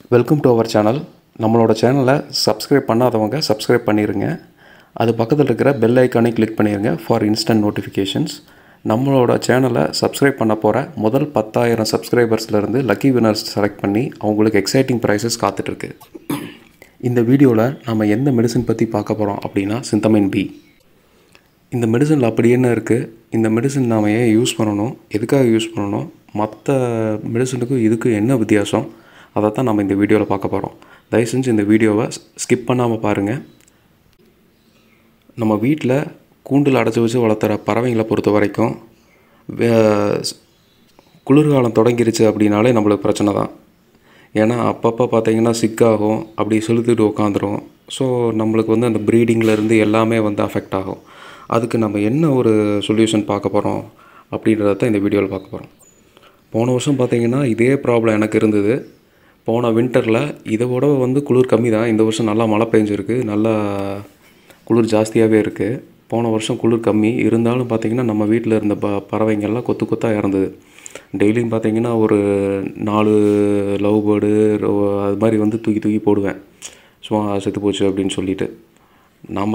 welcome to our channel நம்மளோட சேனலை subscribe பண்ணாதவங்க சப்ஸ்கிரைப் பண்ணிடுங்க அது பக்கத்தில் இருக்கிற பெல் ஐக்கானை கிளிக் பண்ணிடுங்க ஃபார் இன்ஸ்டன்ட் நோட்டிஃபிகேஷன்ஸ் நம்மளோட சேனலை சப்ஸ்கிரைப் பண்ண போகிற முதல் பத்தாயிரம் சப்ஸ்கிரைபர்ஸ்லேருந்து லக்கி வினர்ஸ் செலக்ட் பண்ணி அவங்களுக்கு எக்ஸைட்டிங் ப்ரைஸஸ் காத்துட்ருக்கு இந்த வீடியோவில் நம்ம எந்த மெடிசன் பற்றி பார்க்க போகிறோம் அப்படின்னா சிந்தமைன் பி இந்த மெடிசனில் அப்படி என்ன இருக்குது இந்த மெடிசன் நாம் ஏன் யூஸ் பண்ணணும் எதுக்காக யூஸ் பண்ணணும் மற்ற மெடிசனுக்கும் இதுக்கும் என்ன வித்தியாசம் அதை தான் நம்ம இந்த வீடியோவில் பார்க்க போகிறோம் தயவு செஞ்சு இந்த வீடியோவை ஸ்கிப் பண்ணாமல் பாருங்கள் நம்ம வீட்டில் கூண்டில் அடைச்சி வச்சு வளர்த்துற பறவைங்களை பொறுத்த வரைக்கும் வே- குளிர்காலம் தொடங்கிருச்சு அப்படின்னாலே நம்மளுக்கு பிரச்சனை தான் ஏன்னா அப்பப்போ பார்த்தீங்கன்னா சிக்காகும் அப்படி செலுத்திட்டு உட்காந்துரும் ஸோ நம்மளுக்கு வந்து அந்த ப்ரீடிங்கில் இருந்து எல்லாமே வந்து அஃபெக்ட் ஆகும் அதுக்கு நம்ம என்ன ஒரு சொல்யூஷன் பார்க்க போகிறோம் அப்படின்றத தான் இந்த வீடியோவில் பார்க்க போகிறோம் போன வருஷம் பார்த்தீங்கன்னா இதே ப்ராப்ளம் எனக்கு இருந்தது போன வின்டரில் இதை விட வந்து குளிர் கம்மி தான் இந்த வருஷம் நல்லா மழை பெஞ்சிருக்கு நல்லா குளிர் ஜாஸ்தியாகவே இருக்குது போன வருஷம் குளிர் கம்மி இருந்தாலும் பார்த்தீங்கன்னா நம்ம வீட்டில் இருந்த ப பறவைங்கள்லாம் கொத்து கொத்தாக இறந்தது டெய்லியும் பார்த்தீங்கன்னா ஒரு நாலு லவ் பேர்டு அது மாதிரி வந்து தூக்கி தூக்கி போடுவேன் சும்மா செத்து போச்சு அப்படின்னு சொல்லிட்டு நம்ம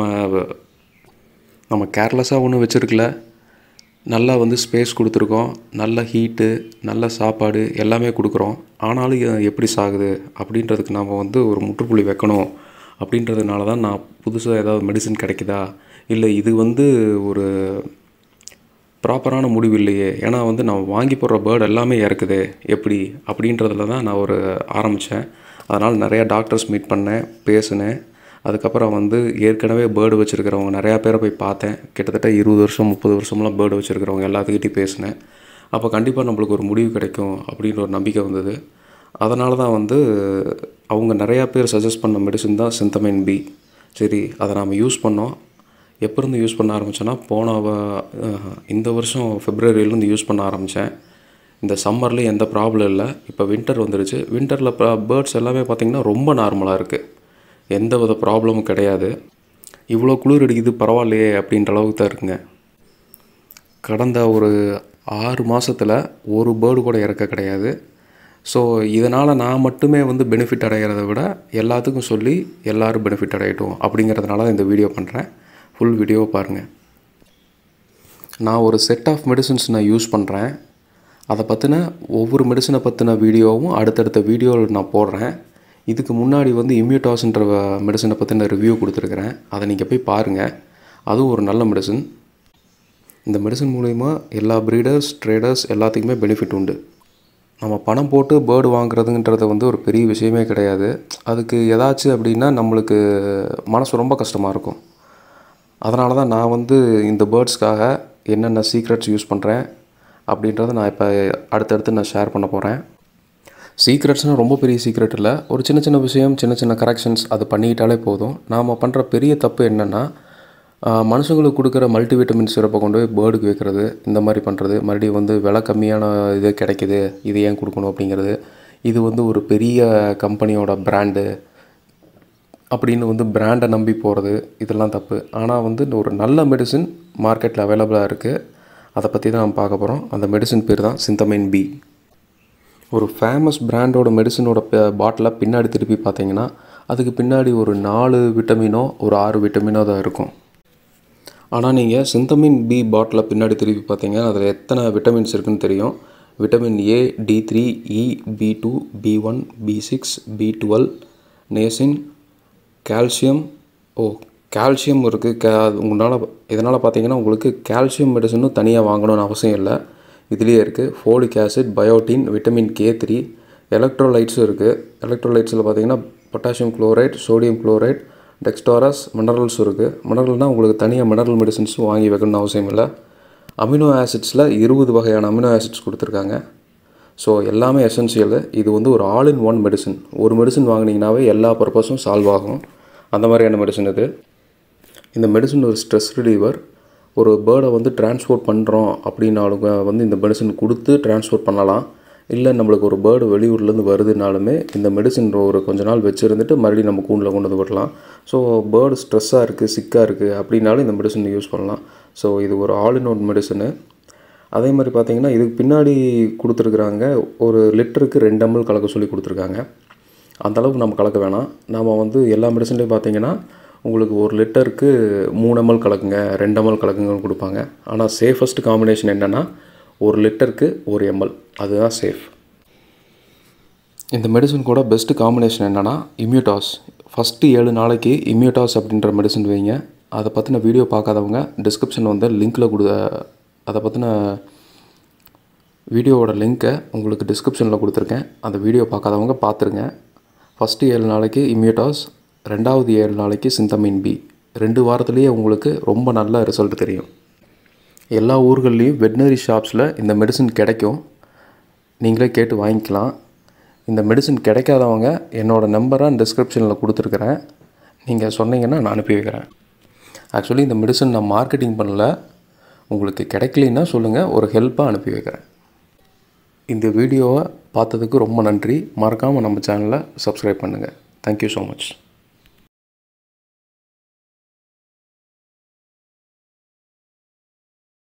நம்ம கேர்லெஸ்ஸாக ஒன்றும் வச்சுருக்கல நல்லா வந்து ஸ்பேஸ் கொடுத்துருக்கோம் நல்ல ஹீட்டு நல்ல சாப்பாடு எல்லாமே கொடுக்குறோம் ஆனாலும் இது எப்படி சாகுது அப்படின்றதுக்கு நாம் வந்து ஒரு முற்றுப்புள்ளி வைக்கணும் அப்படின்றதுனால தான் நான் புதுசாக ஏதாவது மெடிசன் கிடைக்குதா இல்லை இது வந்து ஒரு ப்ராப்பரான முடிவு இல்லையே ஏன்னா வந்து நான் வாங்கி போடுற பேர்டு எல்லாமே இறக்குது எப்படி அப்படின்றதுல தான் நான் ஒரு ஆரம்பித்தேன் அதனால் நிறையா டாக்டர்ஸ் மீட் பண்ணேன் பேசினேன் அதுக்கப்புறம் வந்து ஏற்கனவே பேர்டு வச்சுருக்கிறவங்க நிறையா பேரை போய் பார்த்தேன் கிட்டத்தட்ட இருபது வருஷம் முப்பது வருஷம்லாம் பேர்டு வச்சுருக்கிறவங்க எல்லாத்துக்கிட்டையும் பேசினேன் அப்போ கண்டிப்பாக நம்மளுக்கு ஒரு முடிவு கிடைக்கும் அப்படின்ற ஒரு நம்பிக்கை வந்தது அதனால தான் வந்து அவங்க நிறையா பேர் சஜஸ்ட் பண்ண மெடிசன் தான் சிந்தமைன் பி சரி அதை நாம் யூஸ் பண்ணோம் எப்போ இருந்து யூஸ் பண்ண ஆரம்பித்தேன்னா போன வ- அஹ், இந்த வருஷம் ஃபெப்ரவரியிலேருந்து யூஸ் பண்ண ஆரம்பித்தேன் இந்த சம்மரில் எந்த ப்ராப்ளம் இல்லை இப்போ வின்டர் வந்துருச்சு வின்டரில் பேர்ட்ஸ் எல்லாமே பார்த்திங்கன்னா ரொம்ப நார்மலாக இருக்குது எந்த வித ப்ராப்ளமும் கிடையாது இவ்வளோ குளிர் அடிக்குது பரவாயில்லையே அப்படின்ற அளவுக்கு தான் இருக்குங்க கடந்த ஒரு ஆறு மாதத்தில் ஒரு பேர்டு கூட இறக்க கிடையாது ஸோ இதனால் நான் மட்டுமே வந்து பெனிஃபிட் அடைகிறத விட எல்லாத்துக்கும் சொல்லி எல்லோரும் பெனிஃபிட் அடையட்டும் அப்படிங்கிறதுனால தான் இந்த வீடியோ பண்ணுறேன் ஃபுல் வீடியோவை பாருங்கள் நான் ஒரு செட் ஆஃப் மெடிசின்ஸ் நான் யூஸ் பண்ணுறேன் அதை பற்றின ஒவ்வொரு மெடிசனை பற்றின வீடியோவும் அடுத்தடுத்த வீடியோவில் நான் போடுறேன் இதுக்கு முன்னாடி வந்து இம்யூட்டாஸ்ன்ற மெடிசனை பற்றின ரிவ்யூ கொடுத்துருக்குறேன் அதை நீங்கள் போய் பாருங்கள் அதுவும் ஒரு நல்ல மெடிசன் இந்த மெடிசன் மூலிமா எல்லா ப்ரீடர்ஸ் ட்ரேடர்ஸ் எல்லாத்துக்குமே பெனிஃபிட் உண்டு நம்ம பணம் போட்டு பேர்டு வாங்குறதுன்றது வந்து ஒரு பெரிய விஷயமே கிடையாது அதுக்கு ஏதாச்சும் அப்படின்னா நம்மளுக்கு மனசு ரொம்ப கஷ்டமாக இருக்கும் அதனால தான் நான் வந்து இந்த பேர்ட்ஸ்க்காக என்னென்ன சீக்ரெட்ஸ் யூஸ் பண்ணுறேன் அப்படின்றத நான் இப்போ அடுத்தடுத்து நான் ஷேர் பண்ண போகிறேன் சீக்ரெட்ஸ்னால் ரொம்ப பெரிய சீக்ரெட் இல்லை ஒரு சின்ன சின்ன விஷயம் சின்ன சின்ன கரெக்ஷன்ஸ் அது பண்ணிக்கிட்டாலே போதும் நாம் பண்ணுற பெரிய தப்பு என்னென்னா மனுஷங்களுக்கு கொடுக்குற மல்டிவிட்டமின் சிறப்பை கொண்டு போய் பேர்டுக்கு வைக்கிறது இந்த மாதிரி பண்ணுறது மறுபடியும் வந்து விலை கம்மியான இது கிடைக்குது இது ஏன் கொடுக்கணும் அப்படிங்கிறது இது வந்து ஒரு பெரிய கம்பெனியோட பிராண்டு அப்படின்னு வந்து பிராண்டை நம்பி போகிறது இதெல்லாம் தப்பு ஆனால் வந்து இந்த ஒரு நல்ல மெடிசின் மார்க்கெட்டில் அவைலபிளாக இருக்குது அதை பற்றி தான் நம்ம பார்க்க போகிறோம் அந்த மெடிசின் பேர் தான் சிந்தமைன் பி ஒரு ஃபேமஸ் பிராண்டோட மெடிசனோட பாட்டிலை பின்னாடி திருப்பி பார்த்தீங்கன்னா அதுக்கு பின்னாடி ஒரு நாலு விட்டமினோ ஒரு ஆறு விட்டமினோ தான் இருக்கும் ஆனால் நீங்கள் சிந்தமின் பி பாட்டிலை பின்னாடி திருப்பி பார்த்தீங்கன்னா அதில் எத்தனை விட்டமின்ஸ் இருக்குன்னு தெரியும் vitamin A D three E B two B one B six B twelve niacin calcium ஓ கால்சியம் இருக்குது கே உங்களால் இதனால் பார்த்தீங்கன்னா உங்களுக்கு கால்சியம் மெடிசனும் தனியாக வாங்கணும்னு அவசியம் இல்லை இதுலேயே இருக்குது folic acid biotin vitamin K three எலக்ட்ரோலைட்ஸும் இருக்குது எலக்ட்ரோலைட்ஸில் பார்த்தீங்கன்னா potassium chloride sodium chloride dextrose மினரல்ஸும் இருக்குது மினரல்னால் உங்களுக்கு தனியாக மினரல் மெடிசன்ஸும் வாங்கி வைக்கணும்னு அவசியம் இல்லை அமினோ ஆசிட்ஸில் இருபது வகையான அமினோ ஆசிட்ஸ் கொடுத்துருக்காங்க ஸோ எல்லாமே எசென்சியல் இது வந்து ஒரு ஆல் இன் ஒன் மெடிசன் ஒரு மெடிசன் வாங்கினீங்கனாவே எல்லா பர்பஸும் சால்வ் ஆகும் அந்த மாதிரியான மெடிசன் இது இந்த மெடிசன் ஒரு ஸ்ட்ரெஸ் ரிலீவர் ஒரு பேர்டை வந்து டிரான்ஸ்போர்ட் பண்ணுறோம் அப்படின்னாலும் வந்து இந்த மெடிசன் கொடுத்து டிரான்ஸ்போர்ட் பண்ணலாம் இல்லை நம்மளுக்கு ஒரு பேர்டு வெளியூர்லேருந்து வருதுனாலுமே இந்த மெடிசன் ஒரு கொஞ்ச நாள் வச்சுருந்துட்டு மறுபடியும் நம்ம கூண்டில் கொண்டு வந்து விடலாம் ஸோ பேர்டு ஸ்ட்ரெஸ்ஸாக இருக்குது சிக்காக இருக்குது அப்படின்னாலும் இந்த மெடிசன் யூஸ் பண்ணலாம் ஸோ இது ஒரு ஆல் இன் ஒன் மெடிசனு அதே மாதிரி பார்த்தீங்கன்னா இதுக்கு பின்னாடி கொடுத்துருக்குறாங்க ஒரு லிட்டருக்கு ரெண்டு எம்எல் கலக்க சொல்லி கொடுத்துருக்காங்க அந்தளவுக்கு நம்ம கலக்க வேணாம் நாம் வந்து எல்லா மெடிசன்லேயும் பார்த்தீங்கன்னா உங்களுக்கு ஒரு லிட்டருக்கு மூணு எம்எல் கலக்குங்க ரெண்டு எம்எல் கலக்குங்கன்னு கொடுப்பாங்க ஆனால் சேஃபஸ்ட் காம்பினேஷன் என்னென்னா ஒரு லிட்டருக்கு ஒரு எம்எல் அதுதான் சேஃப் இந்த மெடிசன் கூட பெஸ்ட்டு காம்பினேஷன் என்னென்னா இம்யூட்டாஸ் ஃபஸ்ட்டு ஏழு நாளைக்கு இம்யூட்டாஸ் அப்படின்ற மெடிசன் வைங்க அதை பற்றின வீடியோ பார்க்காதவங்க டிஸ்கிரிப்ஷன் வந்து லிங்க்கில் கொடு அதை பற்றின வீடியோவோட லிங்க்கை உங்களுக்கு டிஸ்கிரிப்ஷனில் கொடுத்துருக்கேன் அந்த வீடியோ பார்க்காதவங்க பார்த்துருங்க ஃபஸ்ட்டு ஏழு நாளைக்கு இம்யூட்டாஸ் ரெண்டாவது ஏழு நாளைக்கு சிந்தமின் பி ரெண்டு வாரத்துலேயே உங்களுக்கு ரொம்ப நல்ல ரிசல்ட் தெரியும் எல்லா ஊர்கள்லேயும் வெட்னரி ஷாப்ஸில் இந்த மெடிசன் கிடைக்கும் நீங்களே கேட்டு வாங்கிக்கலாம் இந்த மெடிசன் கிடைக்காதவங்க என்னோடய நம்பரை டிஸ்கிரிப்ஷனில் கொடுத்துருக்குறேன் நீங்கள் சொன்னீங்கன்னா நான் அனுப்பி வைக்கிறேன் ஆக்சுவலி இந்த மெடிசன் நான் மார்க்கெட்டிங் பண்ணல உங்களுக்கு கிடைக்கலன்னா சொல்லுங்கள் ஒரு ஹெல்ப்பாக அனுப்பி வைக்கிறேன் இந்த வீடியோவை பார்த்ததுக்கு ரொம்ப நன்றி மறக்காமல் நம்ம சேனலை சப்ஸ்கிரைப் பண்ணுங்கள் தேங்க்யூ ஸோ மச்